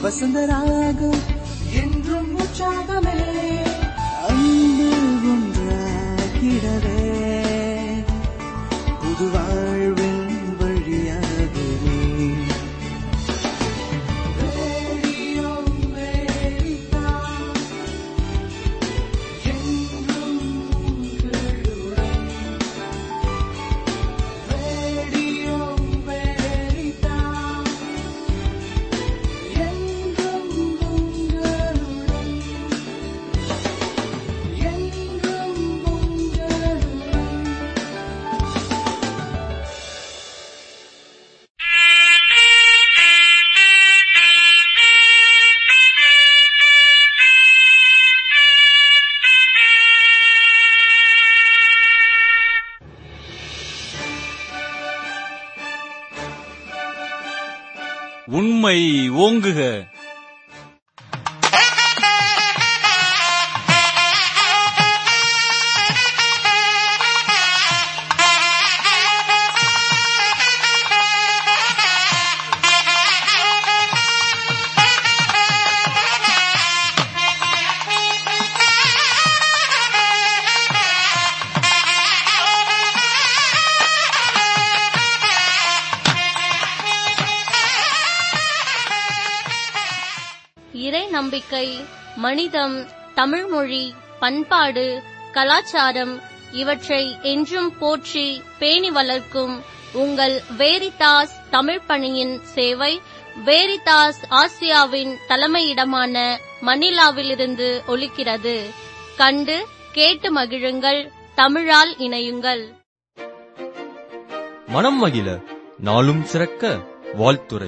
வசந்தராகம் என்றும் உற்சாகமே அன்பு ஒன்றாகிடவே புது வாழ்வின் வழியாகவே ரேடியோ அமெரிக்கா, என்றும் உங்களுடன். ரேடியோ அமெரிக்கா, என்றும் உங்களுடன். என்றும் உங்களுடன். உண்மை ஓங்குக இறை நம்பிக்கை மனிதம் தமிழ்மொழி பண்பாடு கலாச்சாரம் இவற்றை என்றும் போற்றி பேணி வளர்க்கும் உங்கள் வேரிதாஸ் தமிழ் பணியின் சேவை வேரிதாஸ் ஆசியாவின் தலைமையிடமான மணிலாவிலிருந்து ஒலிக்கிறது கண்டு கேட்டு மகிழுங்கள் தமிழால் இணையுங்கள் மனம் மகிழ நாளும் சிறக்க வாழ்த்துரை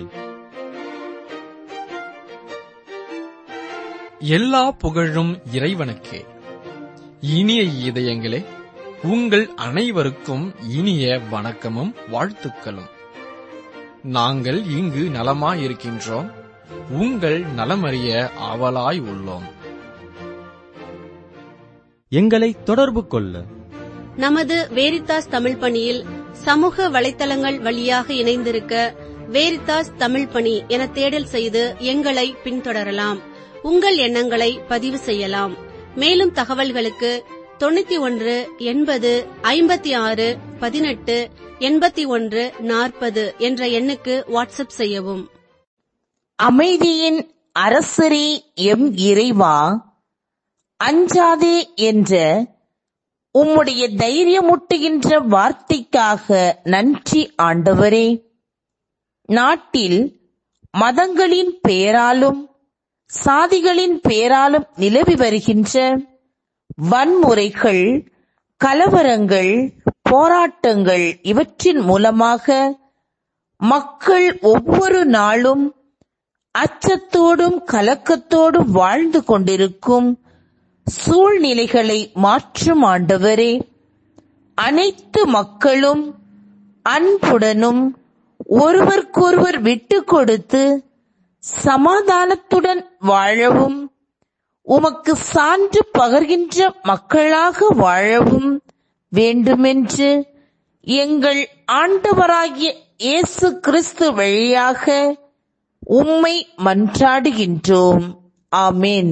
எல்லா புகழும் இறைவனுக்கே இனிய இதயங்களே உங்கள் அனைவருக்கும் இனிய வணக்கமும் வாழ்த்துக்களும் நாங்கள் இங்கு நலமாயிருக்கின்றோம் உங்கள் நலமறிய ஆவலாய் உள்ளோம் எங்களை தொடர்பு கொள்ள நமது வேரித்தாஸ் தமிழ் பணியில் சமூக வலைத்தளங்கள் வழியாக இணைந்திருக்க வேரித்தாஸ் தமிழ் பணி என தேடல் செய்து எங்களை பின்தொடரலாம் உங்கள் எண்ணங்களை பதிவு செய்யலாம் மேலும் தகவல்களுக்கு தொண்ணூத்தி ஒன்று எண்பது ஐம்பத்தி ஆறு பதினெட்டு எண்பத்தி ஒன்று நாற்பது என்ற எண்ணுக்கு வாட்ஸ்அப் செய்யவும் அமைதியின் அரசரே எம் இறைவா அஞ்சாதே என்ற உம்முடைய தைரியமூட்டுகின்ற வார்த்தைக்காக நன்றி ஆண்டவரே நாட்டில் மதங்களின் பெயராலும் சாதிகளின் பெயராலும் நிலவி வருகின்ற வன்முறைகள் கலவரங்கள் போராட்டங்கள் இவற்றின் மூலமாக மக்கள் ஒவ்வொரு நாளும் அச்சத்தோடும் கலக்கத்தோடும் வாழ்ந்து கொண்டிருக்கும் சூழ்நிலைகளை மாற்றும் ஆண்டவரே அனைத்து மக்களும் அன்புடனும் ஒருவருக்கொருவர் விட்டு கொடுத்து சமாதானத்துடன் வாழவும் உமக்கு சான்று பகர்கின்ற மக்களாக வாழவும் வேண்டுமென்று எங்கள் ஆண்டவராகிய இயேசு கிறிஸ்து வழியாக உம்மை மன்றாடுகின்றோம் ஆமென்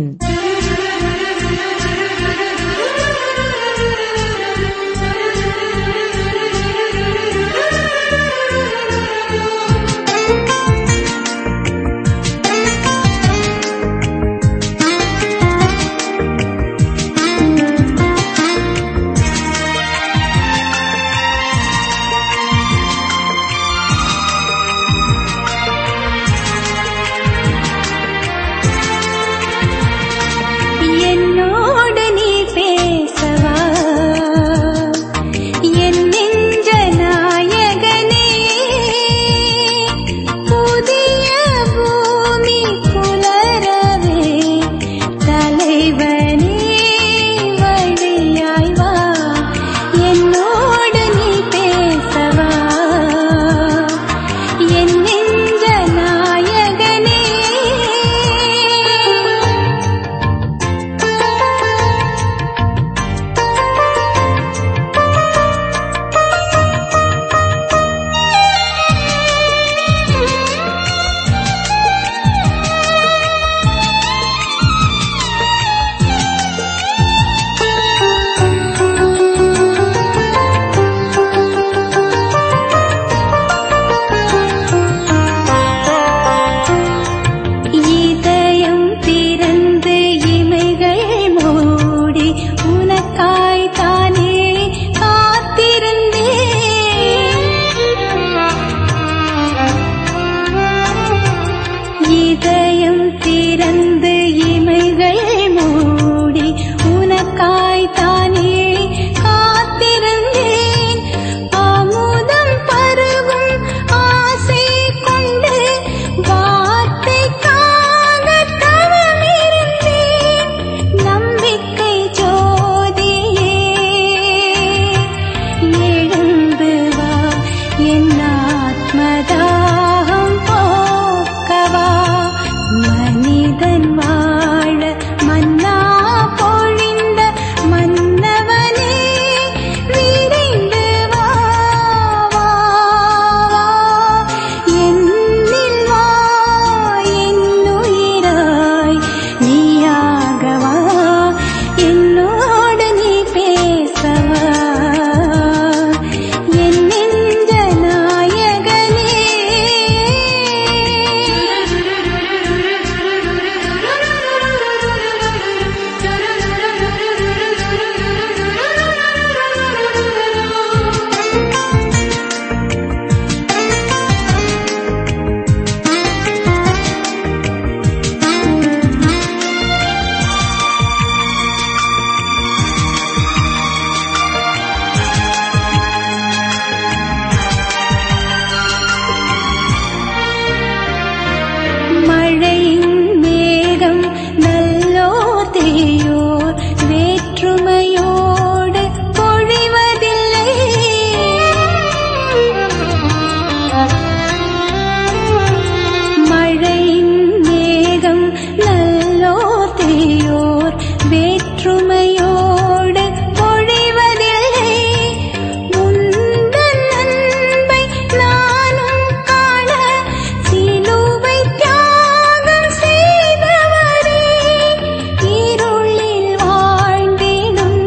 ஆவியோர் வேற்றுமையோடு பொழிவதில்லை உந்தன் அன்பை நானும் காண சிலுவை தியாகம் செய்தவரே இருளில் வாழ்ந்திடும்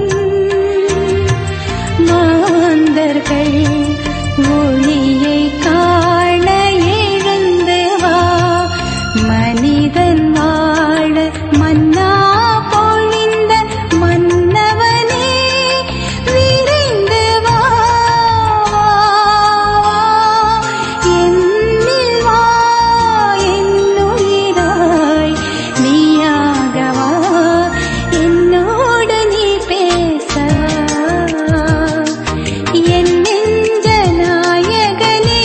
மாந்தர்கள் ஒளியை காண எழுந்து வா மனிதன் வாழ மன்னா பொழிந்த மன்னவனே விரைந்து வா என்னில் வா என்னுயிராய் நீயாகவா என்னோடு நீ பேசவா என் நெஞ்ச நாயகனே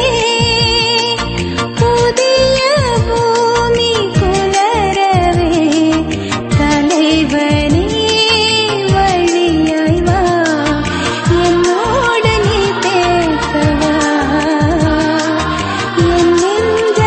புதிய பூமி குலரவே தலைவனே வழியாய் வா என்னோடு நீ பேசவா என் நெஞ்ச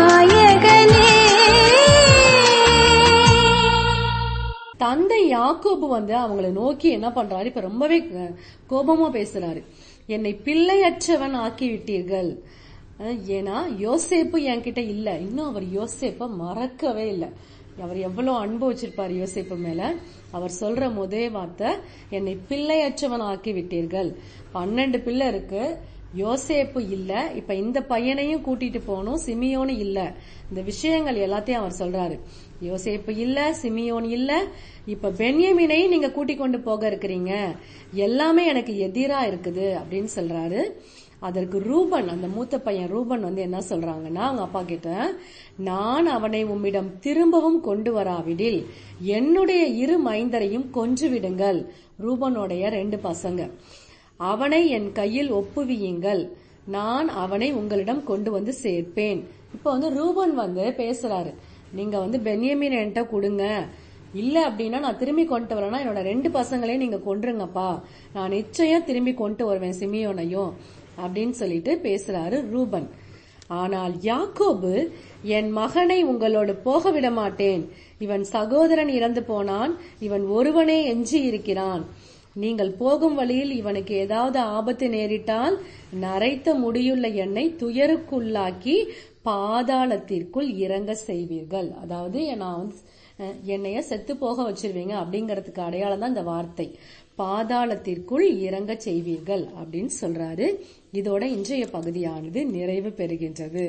நாயகனே தந்தை யாக்கோபு வந்து அவங்கள நோக்கி என்ன பண்றாரு இப்ப ரொம்பவே அஹ், கோபமா பேசுறாரு என்னை பிள்ளையற்றவன் ஆக்கி விட்டீர்கள் அஹ், ஏன்னா யோசேப்பு என்கிட்ட இல்ல இன்னும் அவர் யோசேப்ப மறக்கவே இல்லை அவர் எவ்வளவு அன்பு வச்சிருப்பாரு யோசேப்பு மேல அவர் சொல்ற முதே வார்த்தை என்னை பிள்ளையற்றவன் ஆக்கி விட்டீர்கள் பன்னெண்டு பிள்ளை இருக்கு யோசேப்பு இல்ல இப்ப இந்த பையனையும் கூட்டிட்டு போகணும் சிமியோனு இல்ல இந்த விஷயங்கள் எல்லாத்தையும் அவர் சொல்றாரு யோசேப்பு இல்ல சிமியோன் இல்ல இப்ப பென்யமினையும் நீங்க கூட்டிக் கொண்டு போக இருக்கிறீங்க எல்லாமே எனக்கு எதிரா இருக்குது அப்படின்னு சொல்றாரு அதற்கு ரூபன் அந்த மூத்த பையன் ரூபன் வந்து என்ன சொல்றாங்கன்னா அவங்க அப்பா கிட்ட நான் அவனை உம்மிடம் திரும்பவும் கொண்டு வராவிடில் என்னுடைய இரு மைந்தரையும் கொன்று விடுங்கள் ரூபனுடைய ரெண்டு பசங்க அவனை என் கையில் ஒப்புவியுங்கள் நான் அவனை உங்களிடம் கொண்டு வந்து சேர்ப்பேன் இப்போ வந்து ரூபன் வந்து பேசுறாரு நீங்க வந்து பென்யமின் என்கிட்ட கொடுங்க இல்ல அப்படின்னா நான் திரும்பி கொண்டு வரேன்னா என்னோட ரெண்டு பசங்களையும் நீங்க கொன்றுங்கப்பா நான் நிச்சயம் திரும்பி கொண்டு வருவேன் சிமியோனையும் அப்படின்னு சொல்லிட்டு பேசுறாரு ரூபன் ஆனால் யாக்கோபு என் மகனை உங்களோடு போக விட மாட்டேன் இவன் சகோதரன் இறந்து போனான் இவன் ஒருவனே எஞ்சி இருக்கிறான் நீங்கள் போகும் வழியில் இவனுக்கு ஏதாவது ஆபத்து நேரிட்டால் நரைத்த முடியுள்ள என்னை துயருக்குள்ளாக்கி பாதாளத்திற்குள் இறங்க செய்வீர்கள் அதாவது நான் வந்து அஹ், என்னைய செத்து போக வச்சிருவீங்க அப்படிங்கறதுக்கு அடையாளம் தான் இந்த வார்த்தை பாதாளத்திற்குள் இறங்க செய்வீர்கள் அப்படின்னு சொல்றாரு இதோட இன்றைய பகுதியானது நிறைவு பெறுகின்றது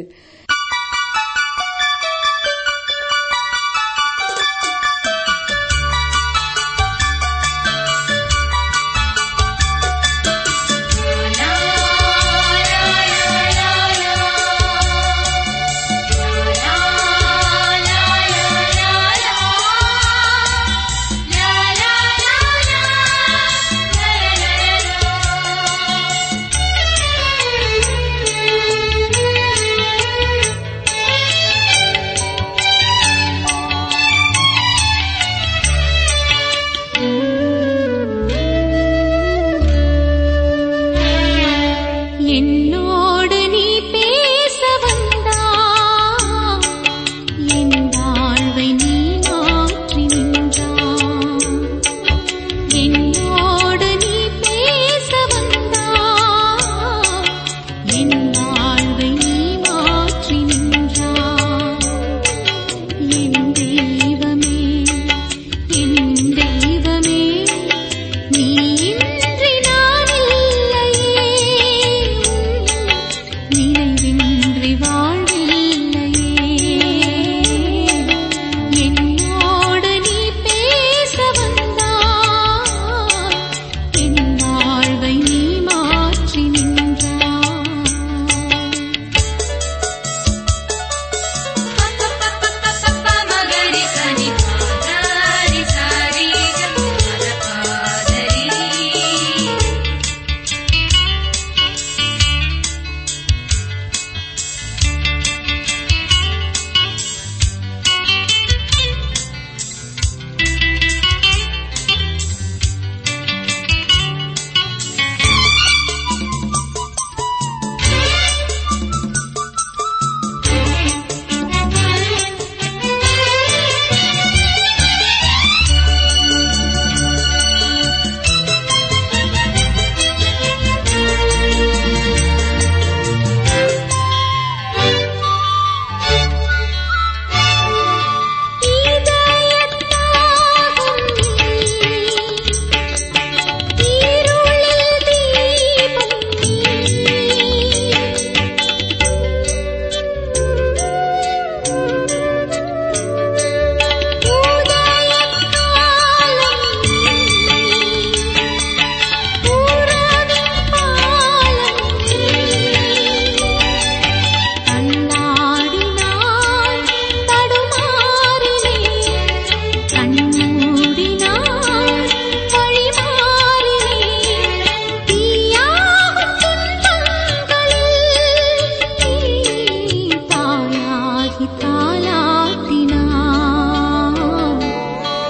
la la la la la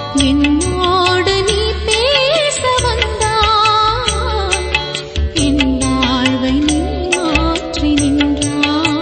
என்னோடு நீ பேச வந்தாய் என் வாழ்வை நீ மாற்றி நின்றாய்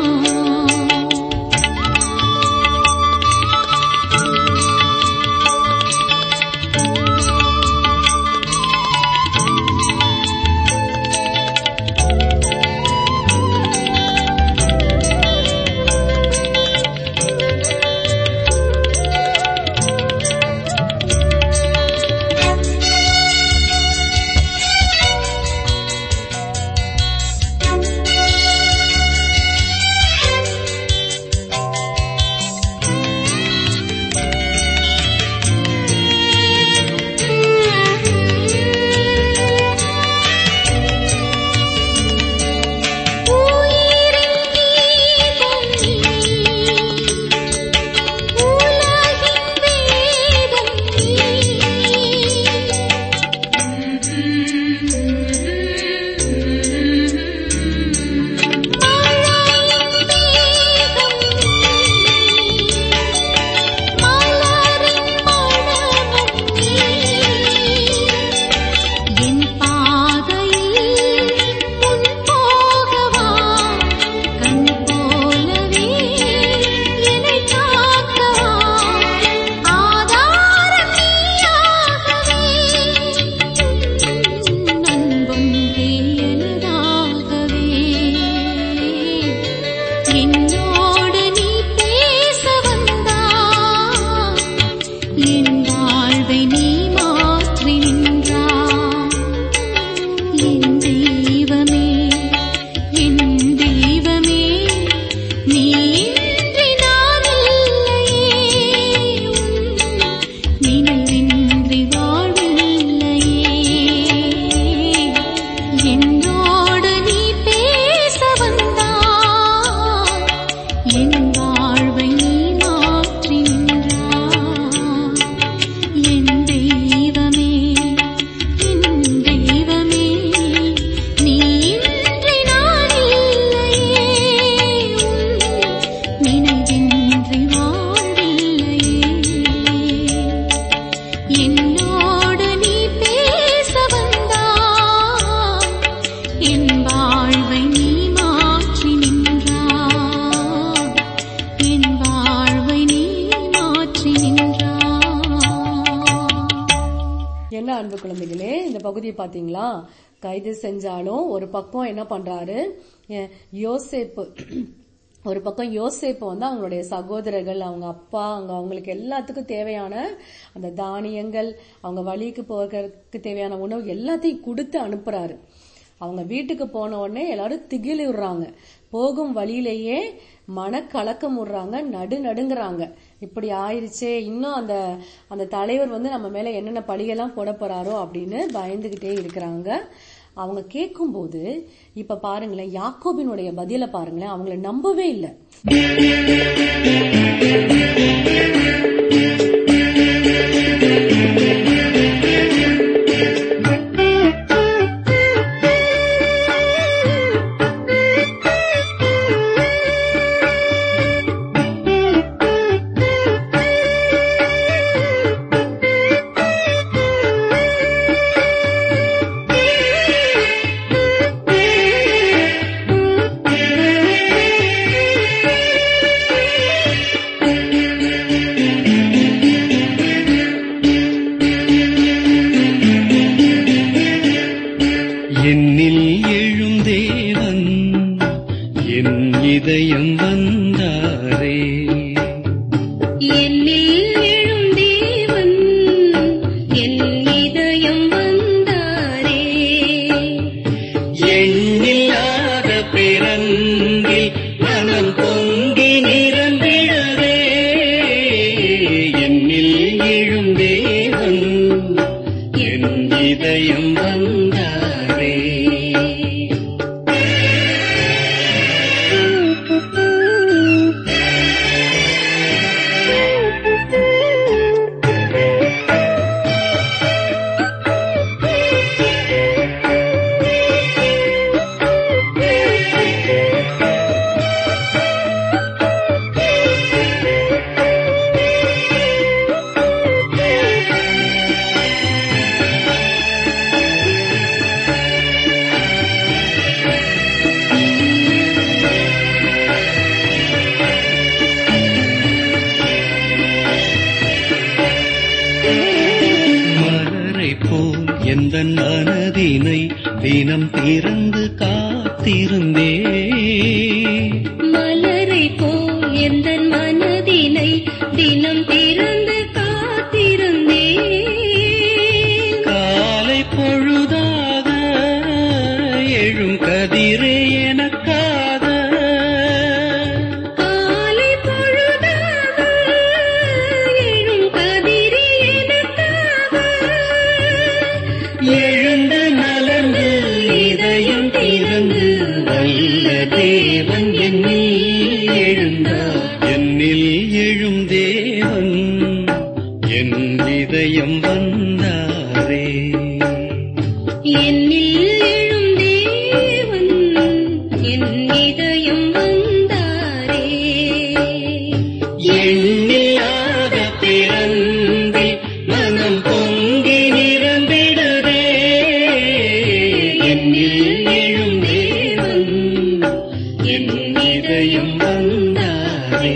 உயிரின் கீதம் நீ உலகின் வேதம் நீ மழையின் மேகம் நீ மலரின் மணமும் நீ என் பாதையில் உன் போகவா கண் போலவே என்னை காக்கவா ஆதாரம் நீயாகவே நண்பொன்றே எனதாகவே என்னோடு நீ பேச வந்தாய் என் வாழ்வை நீ மாற்றி நின்றாய் என் தெய்வமே என் தெய்வமே நீ இன்றி நான் இல்லையே உன் நினைவின்றி வாழ்வில்லையே என்னோடு நீ பேச வந்தாய் என் வாழ்வை நீ மாற்றி நின்றாய் என் தெய்வமே என் தெய்வமே நீ இன்றி நான் இல்லையே உன் நினைவின்றி வாழ்வில்லையே என்னோடு நீ பேச வந்தாய் என் வாழ்வை நீ மாற்றி நின்றாய் என் வாழ்வை நீ மாற்றி நின்றாய் என்ன அன்பு குழந்தைகளே இந்த பகுதியை பாத்தீங்களா கைது செஞ்சாலும் ஒரு பக்கம் என்ன பண்றாரு எ- யோசேப்பு ஒரு பக்கம் யோசேப்பு வந்து அவங்களுடைய சகோதரர்கள் அவங்க அப்பா அவங்க அவங்களுக்கு எல்லாத்துக்கும் தேவையான அந்த தானியங்கள் அவங்க வழிக்கு போகிறதுக்கு தேவையான உணவு எல்லாத்தையும் கொடுத்து அனுப்புறாரு அவங்க வீட்டுக்கு போன உடனே எல்லாரும் திகிலுறாங்க போகும் வழியிலேயே மனக்கலக்கம் விடுறாங்க நடு நடுங்குறாங்க இப்படி ஆயிருச்சே இன்னும் அந்த அந்த தலைவர் வந்து நம்ம மேல என்னென்ன பழியெல்லாம் போட போறாரோ அப்படின்னு பயந்துகிட்டே இருக்கிறாங்க அவங்க கேட்கும்போது இப்ப பாருங்களேன் யாக்கோபினுடைய பதில பாருங்களேன் அவங்கள நம்பவே இல்லை என்னில் எழுந்தேவன் என் இதயம் வந்தாரே என்னில் எழும் தேவன் என் இதயம் வந்தாரே எண்ணில்லாத பிறங்கில் மனம் பொங்கி நிரம்பிடவே என்னில் எழுந்தேவன் என் இதயம் வந்தாரே மலரை போல் எந்த மனதினை தினம் திறந்து காத்திருந்தே மலரை போல் எந்த மனதினை தினம் திறந்து காத்திருந்தேன் காலை பொழுதாக எழும் கதிரே எனக்காக காலை பொழுதாக எழும் கதிரே எனக்காக எழுந்து மலர்ந்து இதயம் திறந்து வல்ல தேவன் என்னில் எழுந்தார் என்னில் எழும் தேவன் என் இதயம் வந்தாரே என்னில் எழும் தேவன் என் இதயம் வந்தாரே எண்ணில்லாத பிறந்தில் மனம் பொங்கி நிரம்பிடுதே என்னில் எழும் தேவன் என் இதயம் வந்தாரே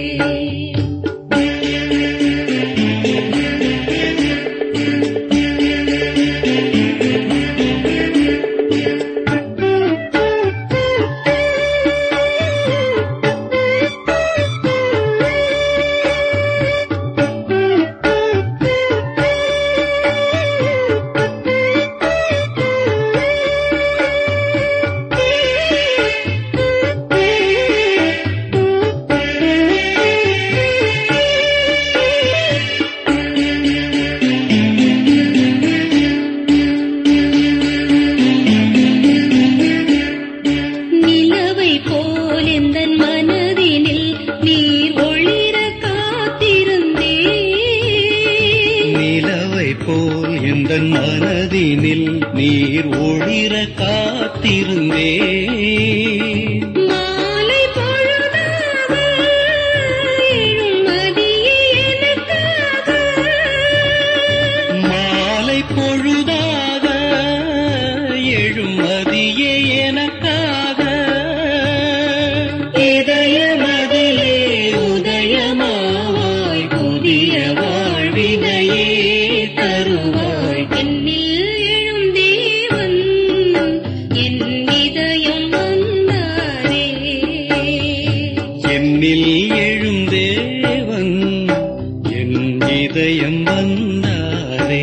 நிலவை போல் எந்த மனதினில் நீர் ஒளிர காத்திருந்தே நிலவை போல் எந்த மனதினில் நீர் ஒளிர காத்திருந்தே மாலை பொழுதாக எழும் மதியே எனக்காக மாலை பொழுதாக எழும் மதியே எனக்காக இதயமதிலே உதயமாவாய் புதிய வாழ்வினையே தருவாய் என்னில் எழும் தேவன் என் இதயம் வந்தாரே என்னில் எழும் தேவன் என் இதயம் வந்தாரே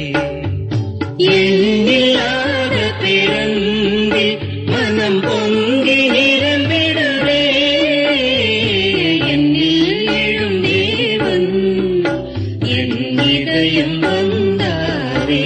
எண்ணில்லாத பிறந்தில் மனம் பொங்கி நிரம்பிடுதே என்னில் எழும் தேவன் என் இதயம் வந்தாரே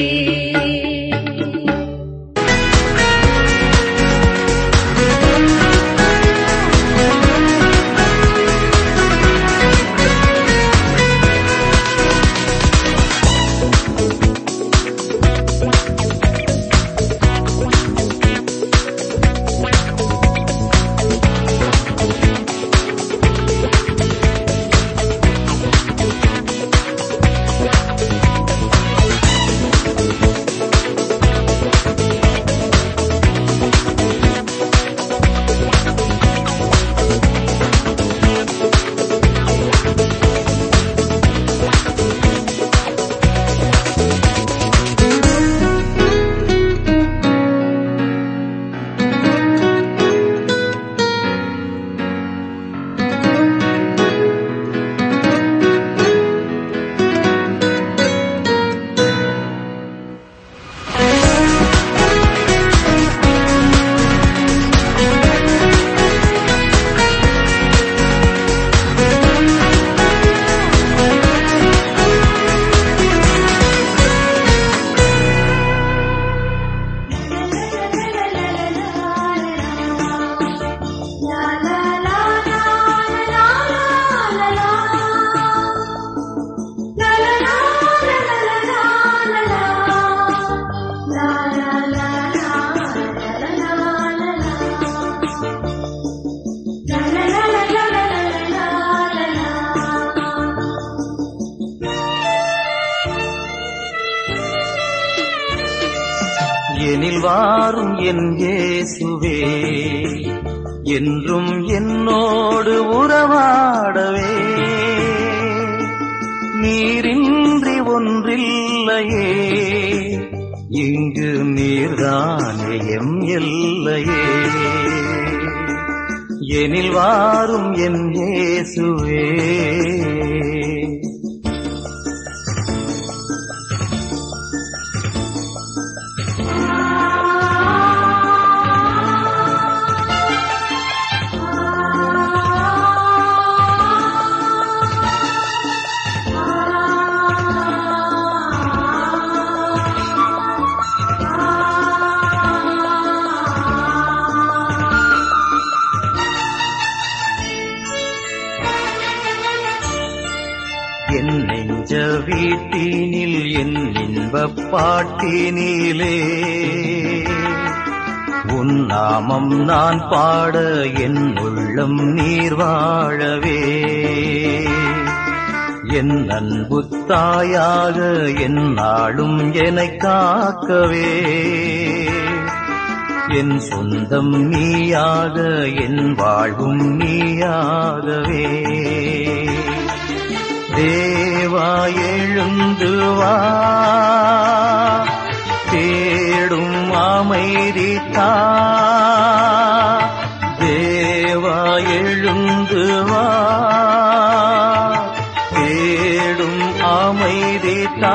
எனில் வாரும் என் இயேசுவே என்றும் என்னோடு உறவாடவே நீரின்றி ஒன்றில்லையே இங்கு நீர்தானே எம் எல்லையே எனில் வாரும் என் இயேசுவே என் நெஞ்ச வீட்டினில் என் இன்பப் பாட்டினிலே உன் நாமம் நான் பாட என் உள்ளம் நீர் வாழவே என் அன்பு தாயாக என் நாளும் என்னைக் காக்கவே என் சொந்தம் நீயாக என் வாழ்வும் நீயாகவே தேவா எழுந்து வா தேடும் அமைதி தா தேவா எழுந்து வா தேடும் அமைதி தா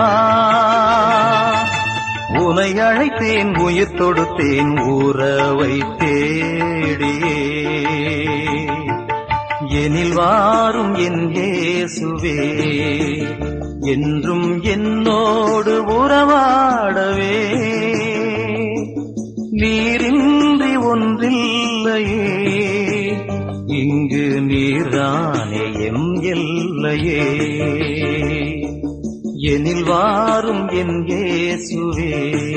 உனை அழைத்தேன் உயிர் தொடுத்தேன் உறவை தேடியே எனில் வாரும் என் இயேசுவே என்றும் என்னோடு உறவாடவே நீரின்றி ஒன்றில்லையே இங்கு நீர்தானே எம் எல்லையே எனில் வாரும் என் இயேசுவே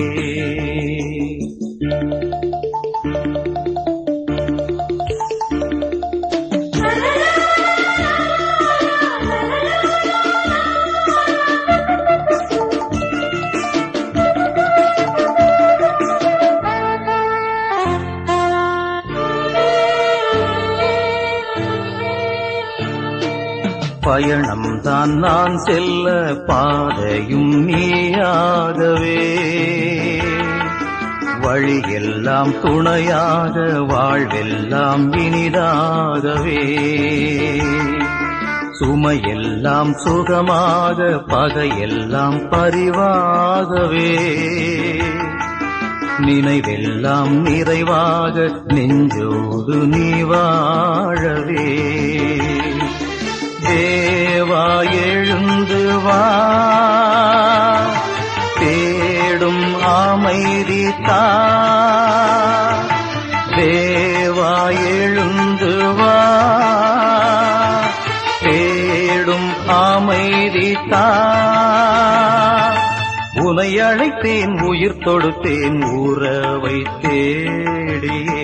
பயணம் தான் நான் செல்ல பாதையும் நீயாகவே வழியெல்லாம் துணையாக வாழ்வெல்லாம் இனிதாகவே சுமையெல்லாம் சுகமாக பகையெல்லாம் பரிவாகவே நினைவெல்லாம் நிறைவாக நெஞ்சோடு நீ வாழவே தேவா எழுந்து வா தேடும் அமைதி தா தேவா எழுந்து வா தேடும் அமைதி தா உனை அழைத்தேன் உயிர் தொடுத்தேன் உறவை தேடியே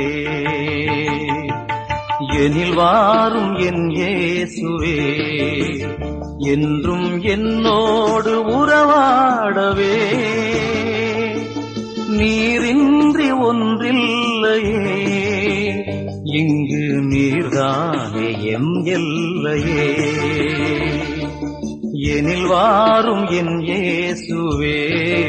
எனில் வாரும் என் இயேசுவே என்றும் என்னோடு உறவாடவே நீரின்றி ஒன்றில்லையே இங்கு நீர்தானே எம் எல்லையே எனில் வாரும் என் இயேசுவே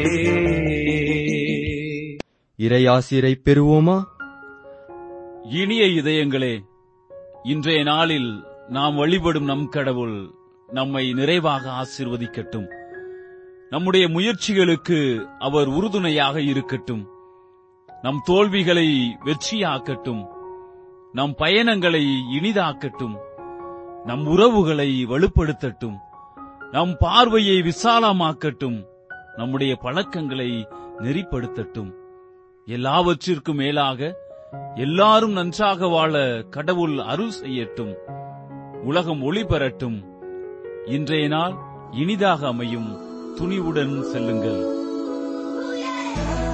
இறையாசிரை பெறுவோமா இனிய இதயங்களே இன்றைய நாளில் நாம் வழிபடும் நம் கடவுள் நம்மை நிறைவாக ஆசீர்வதிக்கட்டும் நம்முடைய முயற்சிகளுக்கு அவர் உறுதுணையாக இருக்கட்டும் நம் தோல்விகளை வெற்றியாக்கட்டும் நம் பயணங்களை இனிதாக்கட்டும் நம் உறவுகளை வலுப்படுத்தட்டும் நம் பார்வையை விசாலமாக்கட்டும் நம்முடைய பழக்கங்களை நெறிப்படுத்தட்டும் எல்லாவற்றிற்கும் மேலாக எல்லாரும் நன்றாக வாழ கடவுள் அருள் செய்யட்டும் உலகம் ஒளி பெறட்டும் இன்றைய நாள் இனிதாக அமையும் துணிவுடன் செல்லுங்கள்